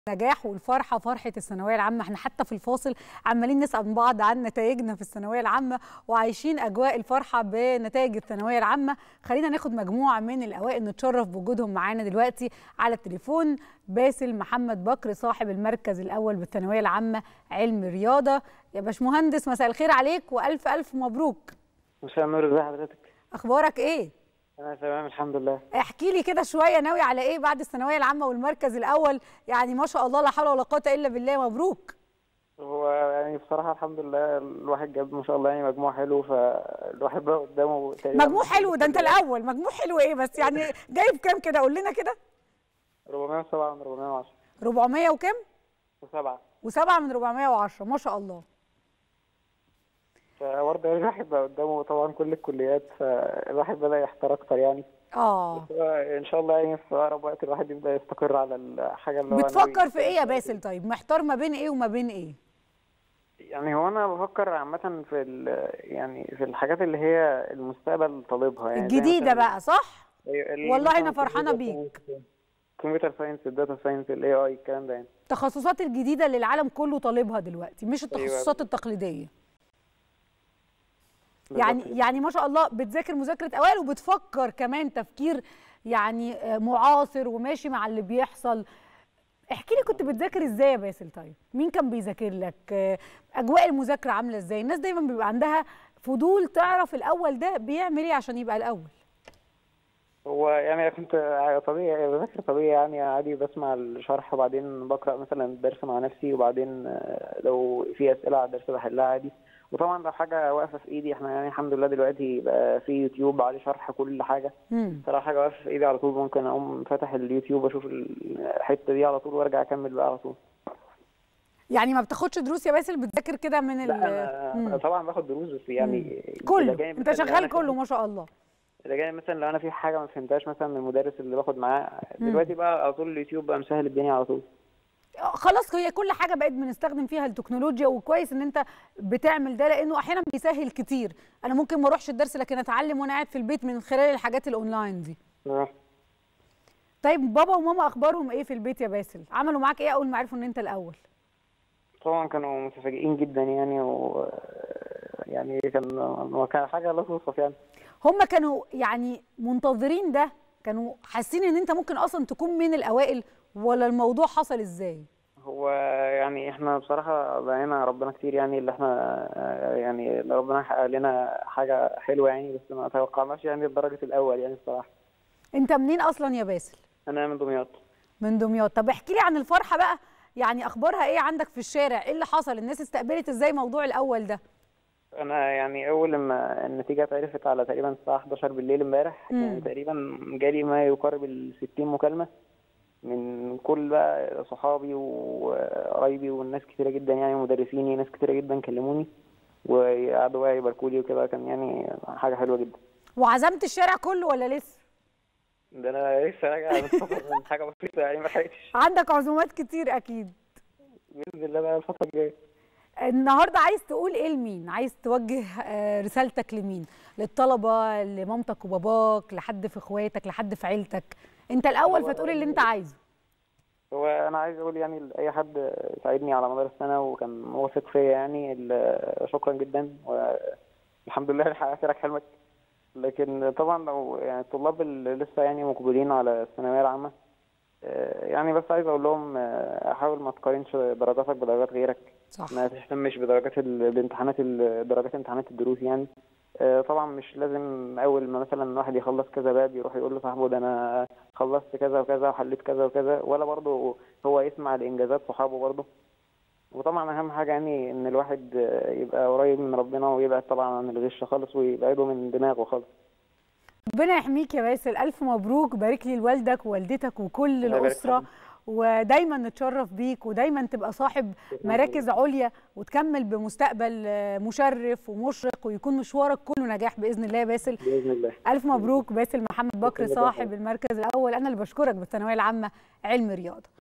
النجاح والفرحه فرحه الثانويه العامه احنا حتى في الفاصل عمالين نسال من بعض عن نتائجنا في الثانويه العامه وعايشين اجواء الفرحه بنتائج الثانويه العامه خلينا ناخد مجموعه من الاوائل نتشرف بوجودهم معانا دلوقتي على التليفون باسل محمد بكر صاحب المركز الاول بالثانويه العامه علم رياضه يا باشمهندس مساء الخير عليك والف الف مبروك مساء النور ازي حضرتك اخبارك ايه انا تمام الحمد لله احكي لي كده شويه ناوي على ايه بعد الثانويه العامه والمركز الاول يعني ما شاء الله لا حول ولا قوه الا بالله مبروك هو يعني بصراحه الحمد لله الواحد جاب ما شاء الله يعني مجموع حلو فالواحد بقى قدامه تقريبا مجموع حلو ده انت الاول مجموع حلو ايه بس يعني جايب كام كده قول لنا كده 407 من 410 400 وكام وسبعة و7 من 410 ما شاء الله فبرضه يعني الواحد بقى قدامه طبعا كل الكليات فالواحد بدأ يحتار أكتر يعني اه بس هو إن شاء الله يعني في أقرب وقت الواحد يبدأ يستقر على الحاجة اللي هو بتفكر ناوي- في ايه يا باسل طيب محتار ما بين ايه وما بين ايه يعني هو أنا بفكر عامة في ال- يعني في الحاجات اللي هي المستقبل طالبها يعني زي الجديده مثلاً- بقى صح أيوة، ال- والله أنا مثلاً فرحانة الكمبيوتر بيك. ساينس، الكمبيوتر ساينس الداتا ساينس الاي اي الكلام ده يعني التخصصات الجديده اللي العالم كله طالبها دلوقتي مش أيوة. التخصصات التقليديه بالظبط يعني كده. يعني ما شاء الله بتذاكر مذاكره اوائل وبتفكر كمان تفكير يعني آه، معاصر وماشي مع اللي بيحصل احكي لي كنت بتذاكر ازاي يا باسل طيب مين كان بيذاكر لك آه، اجواء المذاكره عامله ازاي الناس دايما بيبقى عندها فضول تعرف الاول ده بيعمل ايه عشان يبقى الاول هو يعني كنت طبيعي بذاكر طبيعي يعني عادي بسمع الشرح وبعدين بقرأ مثلا الدرس مع نفسي وبعدين آه، لو في أسئلة على الدرس بحلها عادي وطبعا لو حاجة واقفة في إيدي احنا يعني الحمد لله دلوقتي بقى في يوتيوب عليه شرح كل حاجة امم صراحة حاجة واقفة في إيدي على طول ممكن أقوم فاتح اليوتيوب أشوف الحتة دي على طول وأرجع أكمل بقى على طول يعني ما بتاخدش دروس يا باسل بتذاكر كده من ال لا أنا مم. طبعا باخد دروس بس يعني كله اللي جاي انت مثلاً لو شغال أنا كله في- ما شاء الله اللي جاي مثلا لو أنا في حاجة ما فهمتهاش مثلا من المدرس اللي باخد معاه مم. دلوقتي بقى على طول اليوتيوب بقى مسهل الدنيا على طول خلاص هي كل حاجه بقت بنستخدم فيها التكنولوجيا وكويس ان انت بتعمل ده لانه احيانا بيسهل كتير انا ممكن ما اروحش الدرس لكن اتعلم وانا قاعد في البيت من خلال الحاجات الاونلاين دي آه. طيب بابا وماما اخبارهم ايه في البيت يا باسل عملوا معاك ايه اول ما عرفوا ان انت الاول طبعا كانوا متفاجئين جدا يعني و يعني كان كان حاجه لا توصف يعني هم كانوا يعني منتظرين ده كانوا حاسين ان انت ممكن اصلا تكون من الاوائل ولا الموضوع حصل ازاي هو يعني احنا بصراحه دعينا ربنا كتير يعني اللي احنا يعني اللي ربنا حقق لنا حاجه حلوه يعني بس ما توقعناش يعني الدرجه الاول يعني الصراحه انت منين اصلا يا باسل انا من دمياط من دمياط طب احكي لي عن الفرحه بقى يعني اخبارها ايه عندك في الشارع ايه اللي حصل الناس استقبلت ازاي موضوع الاول ده انا يعني اول لما النتيجه اتعرفت على تقريبا الساعه 11 بالليل امبارح مم. يعني تقريبا جالي ما يقارب ال 60 مكالمه من كل بقى صحابي وقرايبي والناس كتيره جدا يعني مدرسيني ناس كتيره جدا كلموني وقعدوا بقى يباركوا لي وكده كان يعني حاجه حلوه جدا وعزمت الشارع كله ولا لسه ده انا لسه راجع من السفر من حاجه بسيطه يعني ما لحقتش عندك عزومات كتير اكيد باذن الله بقى الفتره الجايه النهارده عايز تقول ايه لمين عايز توجه آه، رسالتك لمين للطلبه لمامتك وباباك لحد في اخواتك لحد في عيلتك انت الاول هو فتقول اللي انت عايزه هو انا عايز اقول يعني لاي حد ساعدني على مدار السنه وكان واثق فيا يعني ال- شكرا جدا والحمد لله حققت لك حلمك لكن طبعا لو يعني الطلاب اللي لسه يعني مقبلين على الثانويه العامه آه، يعني بس عايز اقول لهم آه، حاول ما تقارنش درجاتك بدرجات غيرك صح ما تهتمش بدرجات ال- الامتحانات ال- درجات امتحانات الدروس يعني آه، طبعا مش لازم اول ما مثلا واحد يخلص كذا باب يروح يقول لصاحبه ده انا خلصت كذا وكذا وحليت كذا وكذا ولا برضه هو يسمع لانجازات صحابه برضه وطبعا اهم حاجه يعني ان الواحد آه، يبقى قريب من ربنا ويبعد طبعا عن الغش خالص ويبعده من دماغه خالص ربنا يحميك يا باسل الف مبروك بارك لي لوالدك ووالدتك وكل الله يبارك الاسره فيك. ودايما نتشرف بيك ودايما تبقى صاحب مراكز عليا وتكمل بمستقبل آه، مشرف ومشرق ويكون مشوارك كله نجاح باذن الله يا باسل باذن الله الف مبروك باسل محمد بكر شكراً جداً. صاحب المركز الاول انا اللي بشكرك بالثانويه العامه علم رياضه